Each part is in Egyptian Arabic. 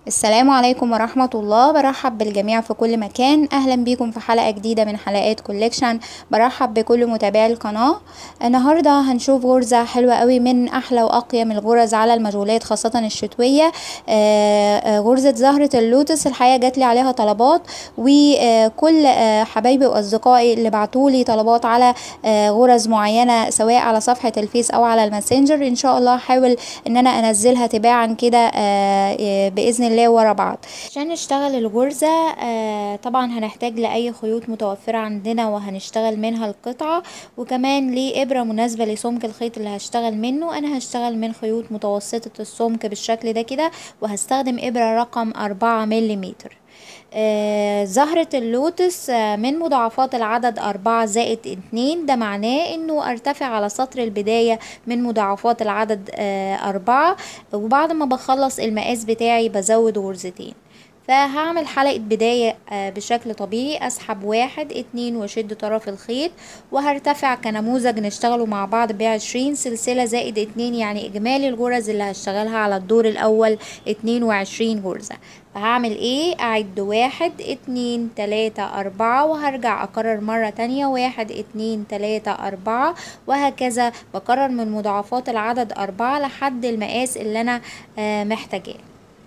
السلام عليكم ورحمة الله برحب بالجميع في كل مكان أهلا بيكم في حلقة جديدة من حلقات كوليكشن برحب بكل متابعي القناة النهاردة هنشوف غرزة حلوة قوي من أحلى وأقيم الغرز على المجهولات خاصة الشتوية آه، آه، غرزة زهرة اللوتس الحقيقة جاتلي عليها طلبات وكل آه، حبايبي وأصدقائي اللي بعتولي طلبات على غرز معينة سواء على صفحة الفيس أو على الماسنجر إن شاء الله هحاول إن أنا أنزلها تباعا كده بإذن الله ورا بعض عشان نشتغل الغرزة آه طبعا هنحتاج لأي خيوط متوفرة عندنا وهنشتغل منها القطعة وكمان ليه إبرة مناسبة لسمك الخيط اللي هشتغل منه أنا هشتغل من خيوط متوسطة السمك بالشكل ده كده وهستخدم إبرة رقم أربعة مليمتر آه زهرة اللوتس آه من مضاعفات العدد أربعة زائد اتنين ده معناه انه ارتفع على سطر البداية من مضاعفات العدد آه أربعة وبعد ما بخلص المقاس بتاعي بزود غرزتين فهعمل حلقة بداية بشكل طبيعي اسحب واحد اتنين واشد طرف الخيط وهرتفع كنموذج نشتغله مع بعض بعشرين سلسلة زائد اتنين يعني اجمالي الغرز اللي هشتغلها على الدور الاول اتنين وعشرين غرزة فهعمل ايه اعد واحد اتنين تلاتة اربعة وهرجع اكرر مرة تانية واحد اتنين تلاتة اربعة وهكذا بكرر من مضاعفات العدد اربعة لحد المقاس اللي انا محتاجاه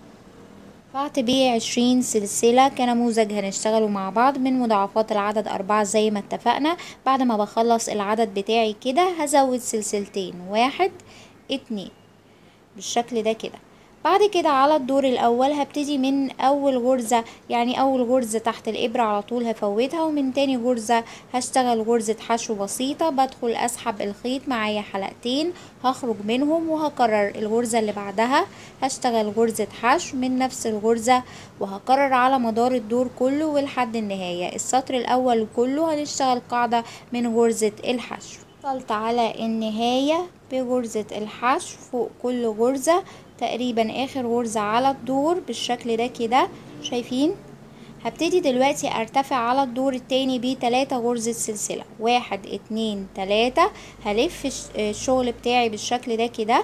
رفعت بيه عشرين سلسلة كنموذج هنشتغله مع بعض من مضاعفات العدد أربعة زي ما اتفقنا بعد ما بخلص العدد بتاعي كده هزود سلسلتين واحد اتنين بالشكل ده كده بعد كده على الدور الاول هبتدي من اول غرزة يعني اول غرزة تحت الابرة على طول هفوتها ومن تاني غرزة هشتغل غرزة حشو بسيطة بدخل اسحب الخيط معايا حلقتين هخرج منهم وهكرر الغرزة اللي بعدها هشتغل غرزة حشو من نفس الغرزة وهكرر على مدار الدور كله ولحد النهاية السطر الاول كله هنشتغل قاعدة من غرزة الحشو وصلت على النهاية بغرزة الحشو فوق كل غرزة تقريبا اخر غرزة على الدور بالشكل ده كده شايفين هبتدي دلوقتي ارتفع على الدور التاني بتلاتة غرزة سلسلة واحد اتنين تلاتة هلف الشغل بتاعي بالشكل ده كده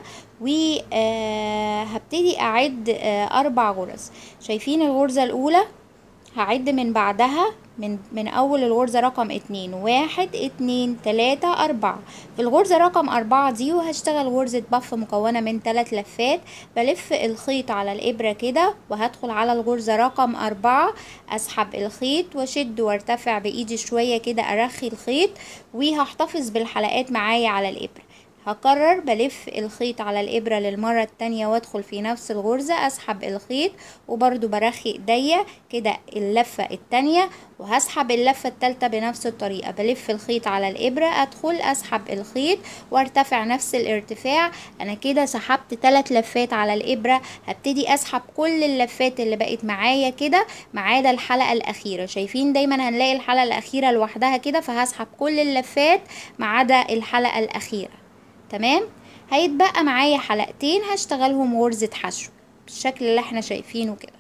وهبتدي اعد اربع غرز شايفين الغرزة الاولى هعد من بعدها من من اول الغرزة رقم اتنين واحد اتنين تلاتة اربعة في الغرزة رقم اربعة دي وهشتغل غرزة بف مكونة من تلات لفات بلف الخيط على الابرة كده وهدخل على الغرزة رقم اربعة اسحب الخيط واشد وارتفع بايدي شوية كده ارخي الخيط وهحتفظ بالحلقات معايا على الابرة هكرر بلف الخيط على الإبرة للمرة التانية وادخل في نفس الغرزة أسحب الخيط وبرضو برخي ايديا كده اللفة التانية وهسحب اللفة التالتة بنفس الطريقة بلف الخيط على الإبرة أدخل أسحب الخيط وارتفع نفس الارتفاع أنا كده سحبت تلات لفات على الإبرة هبتدي أسحب كل اللفات اللي بقت معايا كده ما عدا الحلقة الأخيرة شايفين دايما هنلاقي الحلقة الأخيرة لوحدها كده فهسحب كل اللفات ما عدا الحلقة الأخيرة تمام هيتبقى معايا حلقتين هشتغلهم غرزة حشو بالشكل اللي احنا شايفينه كده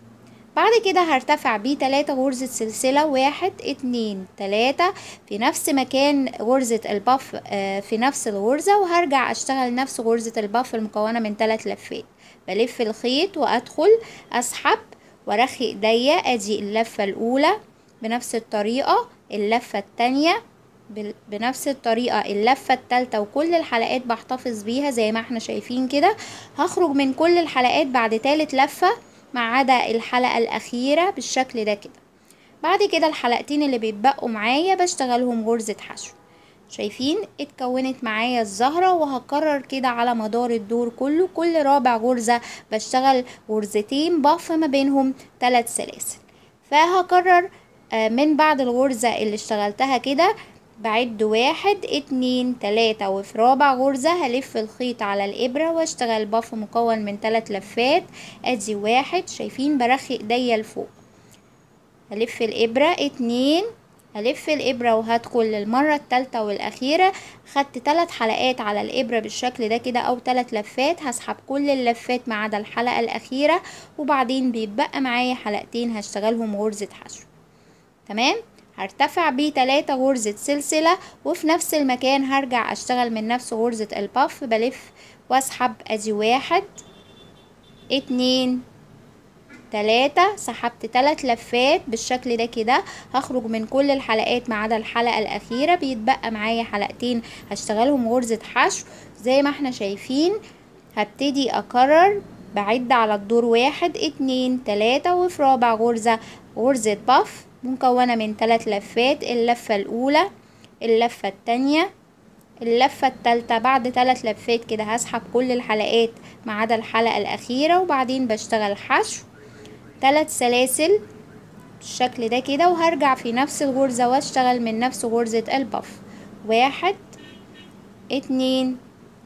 بعد كده هرتفع بيه تلاتة غرزة سلسلة واحد اتنين تلاتة في نفس مكان غرزة الباف اه في نفس الغرزة وهرجع اشتغل نفس غرزة الباف المكونة من تلات لفات بلف الخيط وادخل اسحب وارخي ايديا ادي اللفة الاولى بنفس الطريقة اللفة التانية بنفس الطريقة اللفة التالتة وكل الحلقات بحتفظ بيها زي ما احنا شايفين كده هخرج من كل الحلقات بعد تالت لفة ما عدا الحلقة الأخيرة بالشكل ده كده بعد كده الحلقتين اللي بيتبقوا معايا بشتغلهم غرزة حشو شايفين اتكونت معايا الزهرة وهكرر كده على مدار الدور كله كل رابع غرزة بشتغل غرزتين بف ما بينهم تلات سلاسل فهكرر من بعد الغرزة اللي اشتغلتها كده بعد واحد اتنين تلاتة وفي رابع غرزة هلف الخيط على الإبرة واشتغل باف مكون من تلات لفات ادي واحد شايفين برخي ايديا لفوق هلف الإبرة اتنين هلف الإبرة وهدخل للمرة التالتة والأخيرة خدت تلات حلقات على الإبرة بالشكل ده كده أو تلات لفات هسحب كل اللفات ما عدا الحلقة الأخيرة وبعدين بيتبقى معايا حلقتين هشتغلهم غرزة حشو تمام هرتفع بيه تلاتة غرزة سلسلة وفي نفس المكان هرجع اشتغل من نفس غرزة الباف بلف واسحب ادي واحد اتنين تلاتة سحبت تلات لفات بالشكل ده كده هخرج من كل الحلقات ما عدا الحلقة الأخيرة بيتبقى معايا حلقتين هشتغلهم غرزة حشو زي ما احنا شايفين هبتدي أكرر بعد على الدور واحد اتنين تلاتة وفي رابع غرزة غرزة بف مكونة من تلات لفات اللفة الأولى اللفة التانية اللفة التالتة بعد تلات لفات كده هسحب كل الحلقات ما عدا الحلقة الأخيرة وبعدين بشتغل حشو تلات سلاسل بالشكل ده كده وهرجع في نفس الغرزة واشتغل من نفس غرزة البف واحد اتنين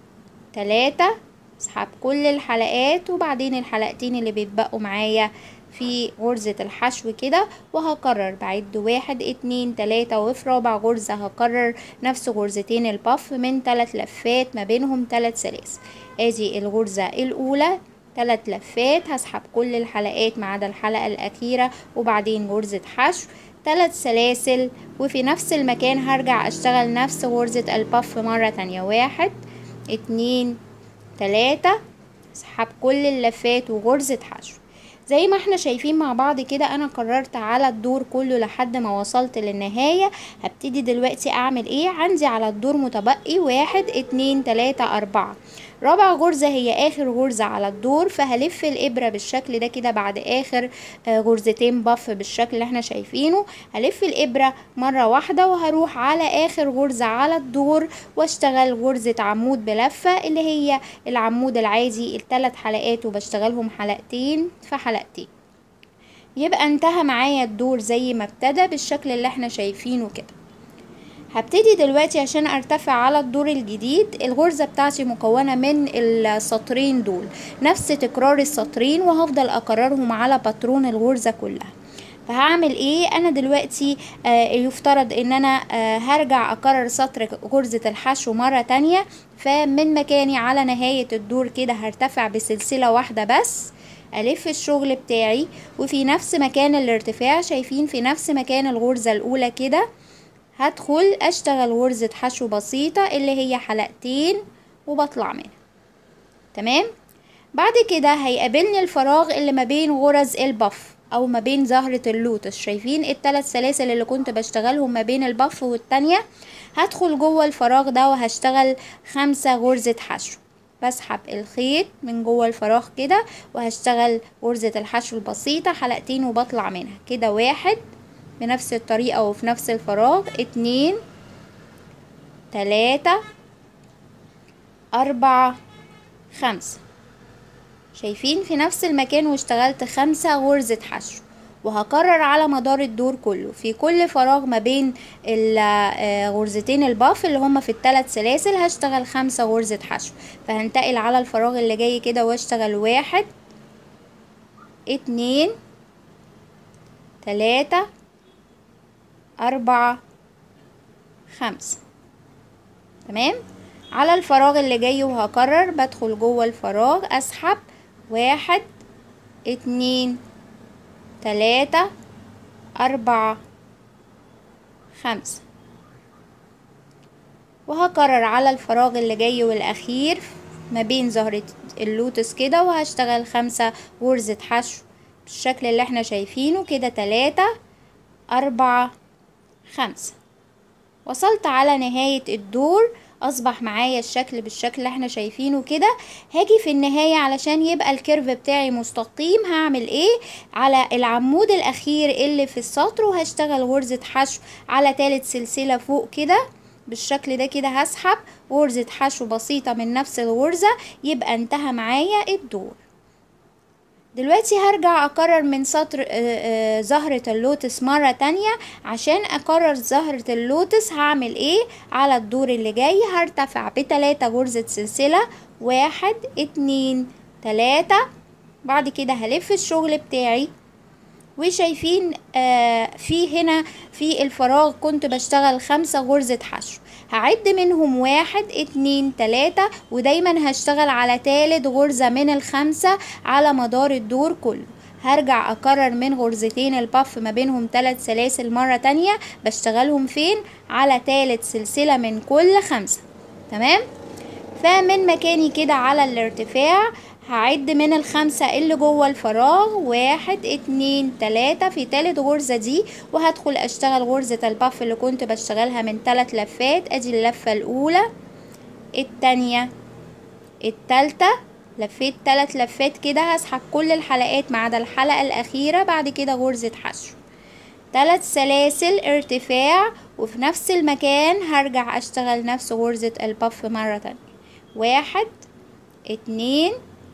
تلاتة اسحب كل الحلقات وبعدين الحلقتين اللي بيتبقوا معايا في غرزة الحشو كده وهكرر بعد واحد اتنين تلاتة وفي رابع غرزة هكرر نفس غرزتين البف من تلات لفات ما بينهم تلات سلاسل ادي الغرزة الاولى تلات لفات هسحب كل الحلقات ما عدا الحلقة الاخيرة وبعدين غرزة حشو تلات سلاسل وفي نفس المكان هرجع اشتغل نفس غرزة البف مرة تانية واحد اتنين تلاتة اسحب كل اللفات وغرزة حشو زي ما احنا شايفين مع بعض كده انا قررت على الدور كله لحد ما وصلت للنهاية هبتدي دلوقتي اعمل ايه عندي على الدور متبقي واحد اتنين تلاتة اربعة رابع غرزة هي اخر غرزة على الدور فهلف الابرة بالشكل ده كده بعد اخر غرزتين بف بالشكل اللي احنا شايفينه هلف الابرة مرة واحدة وهروح على اخر غرزة على الدور واشتغل غرزة عمود بلفة اللي هي العمود العادي الثلاث حلقات وبشتغلهم حلقتين في حلقتين يبقى انتهى معايا الدور زي ما ابتدى بالشكل اللي احنا شايفينه كده هبتدي دلوقتي عشان ارتفع على الدور الجديد الغرزة بتاعتي مكونة من السطرين دول نفس تكرار السطرين وهفضل اكررهم على باترون الغرزة كلها فهعمل ايه انا دلوقتي آه يفترض ان انا آه هرجع اكرر سطر غرزة الحشو مرة تانية فمن مكاني على نهاية الدور كده هرتفع بسلسلة واحدة بس ألف الشغل بتاعي وفي نفس مكان الارتفاع شايفين في نفس مكان الغرزة الأولى كده هدخل اشتغل غرزة حشو بسيطة اللي هي حلقتين وبطلع منها تمام بعد كده هيقابلني الفراغ اللي ما بين غرز البف او ما بين زهرة اللوتس شايفين الثلاث سلاسل اللي كنت بشتغلهم ما بين البف والتانية هدخل جوه الفراغ ده وهشتغل خمسة غرزة حشو بسحب الخيط من جوه الفراغ كده وهشتغل غرزة الحشو البسيطة حلقتين وبطلع منها كده واحد بنفس الطريقة وفي نفس الفراغ اتنين تلاتة أربعة خمسة شايفين في نفس المكان واشتغلت خمسة غرزة حشو وهكرر على مدار الدور كله في كل فراغ ما بين غرزتين الباف اللي هما في الثلاث سلاسل هشتغل خمسة غرزة حشو فهنتقل على الفراغ اللي جاي كده واشتغل واحد اتنين تلاتة أربعة خمسة تمام على الفراغ اللي جاي وهكرر بدخل جوه الفراغ أسحب واحد اتنين تلاتة أربعة خمسة وهكرر على الفراغ اللي جاي والأخير ما بين زهرة اللوتس كده وهشتغل خمسة غرزة حشو بالشكل اللي احنا شايفينه كده تلاتة أربعة خمسة وصلت على نهاية الدور اصبح معايا الشكل بالشكل اللي احنا شايفينه كده هاجي في النهاية علشان يبقى الكيرف بتاعي مستقيم هعمل ايه على العمود الاخير اللي في السطر وهشتغل غرزة حشو على تالت سلسلة فوق كده بالشكل ده كده هسحب غرزة حشو بسيطة من نفس الغرزة يبقى انتهى معايا الدور دلوقتي هرجع اكرر من سطر زهرة اللوتس مرة تانية عشان اكرر زهرة اللوتس هعمل ايه على الدور اللي جاي هرتفع بتلاتة غرزة سلسلة واحد اتنين تلاتة بعد كده هلف الشغل بتاعي وشايفين آه في هنا في الفراغ كنت بشتغل خمسة غرزة حشو هعد منهم واحد اتنين تلاتة ودايما هشتغل على تالت غرزة من الخمسة على مدار الدور كله هرجع اكرر من غرزتين البف ما بينهم تلات سلاسل مرة تانية بشتغلهم فين على تالت سلسلة من كل خمسة تمام فمن مكاني كده على الارتفاع هعد من الخمسة اللي جوه الفراغ واحد اتنين تلاتة في تالت غرزة دي وهدخل اشتغل غرزة الباف اللي كنت بشتغلها من تلات لفات ادي اللفة الاولى التانية التالتة لفيت تلات لفات كده هسحب كل الحلقات ما عدا الحلقة الاخيرة بعد كده غرزة حشو تلات سلاسل ارتفاع وفي نفس المكان هرجع اشتغل نفس غرزة البف مرة تانية واحد اتنين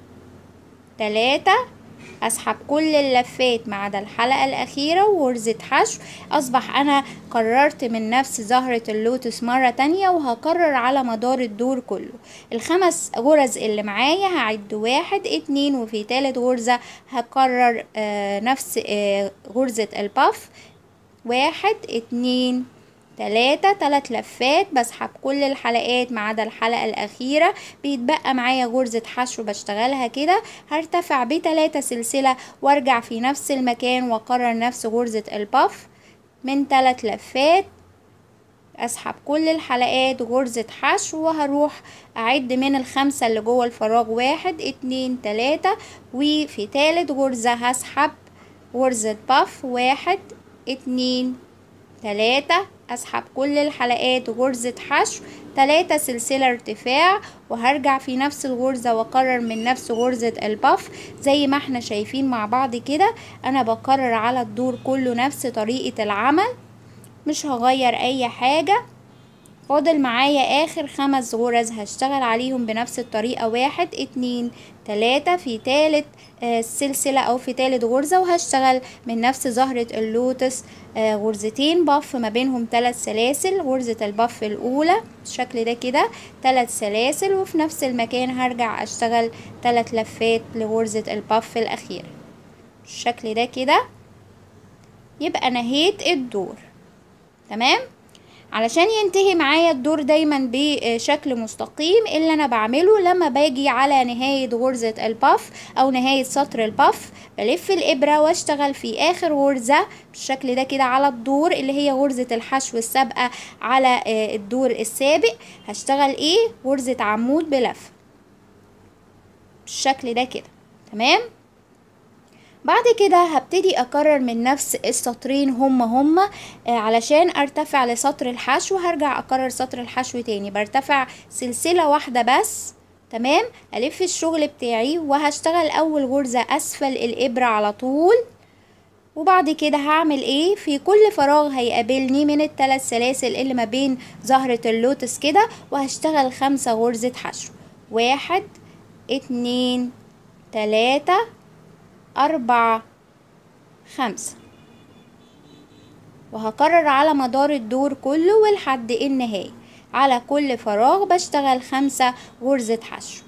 تلاتة اسحب كل اللفات ما عدا الحلقة الاخيرة وغرزة حشو اصبح انا قررت من نفس زهرة اللوتس مرة تانية وهكرر على مدار الدور كله الخمس غرز اللي معايا هعد واحد اتنين وفي تالت غرزة هكرر آه نفس آه غرزة الباف واحد اتنين تلاتة تلات لفات بسحب كل الحلقات ما عدا الحلقة الأخيرة بيتبقى معايا غرزة حشو بشتغلها كده هرتفع بتلاتة سلسلة وارجع في نفس المكان واكرر نفس غرزة الباف من تلات لفات اسحب كل الحلقات غرزة حشو وهروح اعد من الخمسة اللي جوه الفراغ واحد اتنين تلاتة وفي تالت غرزة هسحب غرزة باف واحد اتنين تلاتة اسحب كل الحلقات غرزة حشو تلاتة سلسلة ارتفاع وهرجع في نفس الغرزة واكرر من نفس غرزة الباف زي ما احنا شايفين مع بعض كده انا بكرر على الدور كله نفس طريقة العمل مش هغير اي حاجة فاضل معايا اخر خمس غرز هشتغل عليهم بنفس الطريقة واحد اتنين تلاتة في تالت آه سلسلة او في تالت غرزة وهشتغل من نفس زهرة اللوتس آه غرزتين باف ما بينهم تلات سلاسل غرزة الباف الاولى بالشكل ده كده تلات سلاسل وفي نفس المكان هرجع اشتغل تلات لفات لغرزة الباف الاخيرة بالشكل ده كده يبقى نهيت الدور تمام علشان ينتهي معايا الدور دايما بشكل مستقيم اللي انا بعمله لما باجي على نهاية غرزة الباف او نهاية سطر الباف بلف الابرة واشتغل في اخر غرزة بالشكل ده كده على الدور اللي هي غرزة الحشو السابقة على الدور السابق هشتغل ايه غرزة عمود بلف بالشكل ده كده تمام بعد كده هبتدي اكرر من نفس السطرين هما هما آه علشان ارتفع لسطر الحشو هرجع اكرر سطر الحشو تاني برتفع سلسلة واحدة بس تمام الف الشغل بتاعي وهشتغل اول غرزة اسفل الابرة على طول وبعد كده هعمل ايه في كل فراغ هيقابلني من الثلاث سلاسل اللي ما بين زهرة اللوتس كده وهشتغل خمسة غرزة حشو واحد اتنين تلاتة أربعة خمسة وهكرر على مدار الدور كله ولحد النهاية على كل فراغ بشتغل خمسة غرزة حشو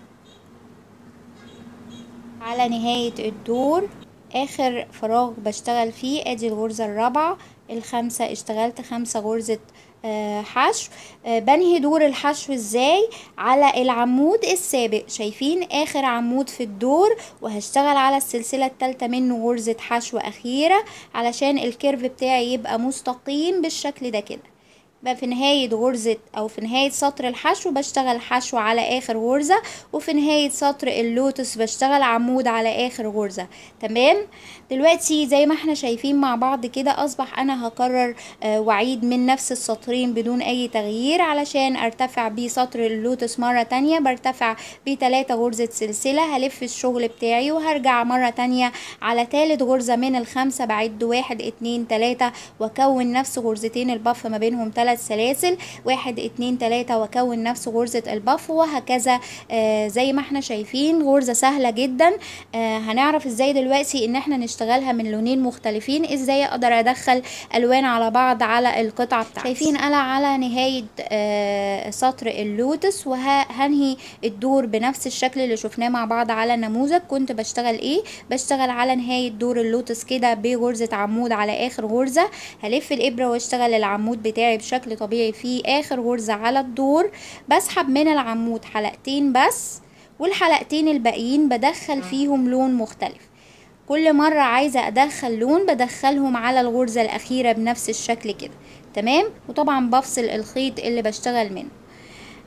على نهاية الدور آخر فراغ بشتغل فيه ادي الغرزة الرابعة الخمسة اشتغلت خمسة غرزة حشو بنهي دور الحشو ازاي على العمود السابق شايفين اخر عمود في الدور وهشتغل على السلسلة التالتة منه غرزة حشو اخيرة علشان الكيرف بتاعي يبقى مستقيم بالشكل ده كده بقى في نهاية غرزة أو في نهاية سطر الحشو بشتغل حشو على آخر غرزة وفي نهاية سطر اللوتس بشتغل عمود على آخر غرزة تمام دلوقتي زي ما احنا شايفين مع بعض كده أصبح أنا هكرر آه وأعيد من نفس السطرين بدون أي تغيير علشان أرتفع بسطر اللوتس مرة تانية برتفع بتلاتة غرزة سلسلة هلف الشغل بتاعي وهرجع مرة تانية على تالت غرزة من الخمسة بعد واحد اتنين تلاتة وأكون نفس غرزتين البف ما بينهم تلات ثلاث سلاسل واحد اتنين تلاتة واكون نفس غرزة البف وهكذا آه زي ما احنا شايفين غرزة سهلة جدا آه هنعرف ازاي دلوقتي ان احنا نشتغلها من لونين مختلفين ازاي اقدر ادخل الوان على بعض على القطعة بتاعتي شايفين انا على نهاية آه سطر اللوتس وهنهي الدور بنفس الشكل اللي شفناه مع بعض على النموذج كنت بشتغل ايه بشتغل على نهاية دور اللوتس كده بغرزة عمود على اخر غرزة هلف الابرة واشتغل العمود بتاعي بشكل بشكل طبيعي في اخر غرزة على الدور بسحب من العمود حلقتين بس والحلقتين الباقيين بدخل فيهم لون مختلف كل مرة عايزة ادخل لون بدخلهم على الغرزة الاخيرة بنفس الشكل كده تمام وطبعا بفصل الخيط اللي بشتغل منه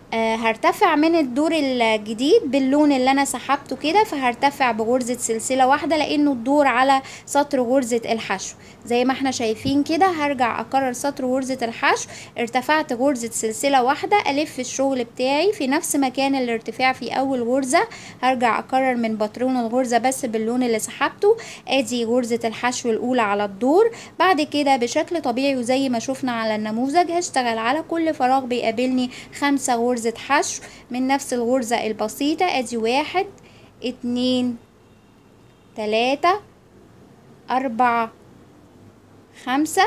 آه هرتفع من الدور الجديد باللون اللي انا سحبته كده فهرتفع بغرزة سلسلة واحدة لانه الدور على سطر غرزة الحشو زي ما احنا شايفين كده هرجع اكرر سطر غرزة الحشو ارتفعت غرزة سلسلة واحدة الف الشغل بتاعي في نفس مكان الارتفاع في اول غرزة هرجع اكرر من باترون الغرزة بس باللون اللي سحبته ادي غرزة الحشو الاولى على الدور بعد كده بشكل طبيعي وزي ما شفنا على النموذج هشتغل على كل فراغ بيقابلني خمسة غرزة حشو من نفس الغرزة البسيطة ادي واحد اتنين تلاتة أربعة خمسة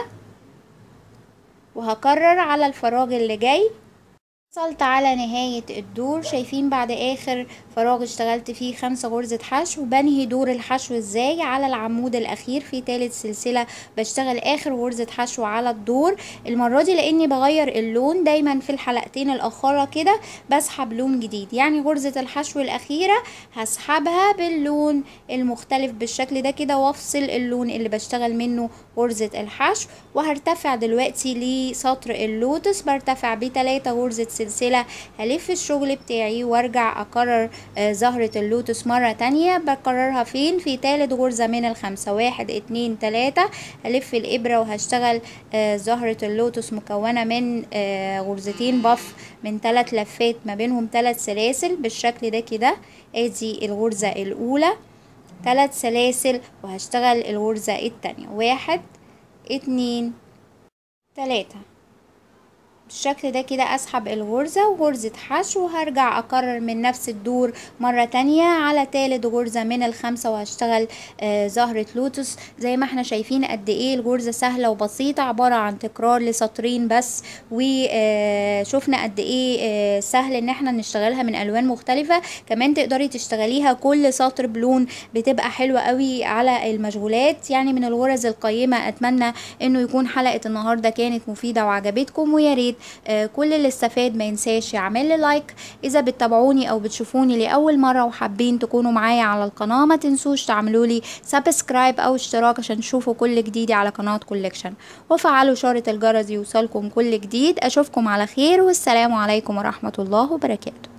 وهكرر على الفراغ اللي جاي وصلت على نهاية الدور شايفين بعد اخر فراغ اشتغلت فيه خمسة غرزة حشو بنهي دور الحشو ازاي على العمود الاخير في تالت سلسلة بشتغل اخر غرزة حشو على الدور المرة دي لاني بغير اللون دايما في الحلقتين الاخرى كده بسحب لون جديد يعني غرزة الحشو الاخيرة هسحبها باللون المختلف بالشكل ده كده وافصل اللون اللي بشتغل منه غرزة الحشو وهرتفع دلوقتي لسطر اللوتس برتفع بتلاتة غرزة سلسلة هلف الشغل بتاعي وارجع اكرر آه زهرة اللوتس مرة تانية بكررها فين في تالت غرزة من الخمسة واحد اتنين تلاتة هلف الابرة وهشتغل آه زهرة اللوتس مكونة من آه غرزتين بف من تلات لفات ما بينهم تلات سلاسل بالشكل ده كده ادي الغرزة الاولى تلات سلاسل وهشتغل الغرزة التانية واحد اتنين تلاتة بالشكل ده كده اسحب الغرزة وغرزة حشو وهرجع اكرر من نفس الدور مرة تانية على تالت غرزة من الخمسة وهشتغل آه زهرة لوتس زي ما احنا شايفين قد ايه الغرزة سهلة وبسيطة عبارة عن تكرار لسطرين بس وشفنا قد ايه آه سهل ان احنا نشتغلها من الوان مختلفة كمان تقدري تشتغليها كل سطر بلون بتبقى حلوة قوي على المشغولات يعني من الغرز القيمة اتمنى انه يكون حلقة النهاردة كانت مفيدة وعجبتكم ويا ريت آه كل اللي استفاد ما ينساش يعمل لي لايك اذا بتتابعوني او بتشوفوني لاول مره وحابين تكونوا معايا على القناه ما تنسوش تعملوا لي سبسكرايب او اشتراك عشان تشوفوا كل جديدي على قناه كوليكشن وفعلوا شاره الجرس يوصلكم كل جديد اشوفكم على خير والسلام عليكم ورحمه الله وبركاته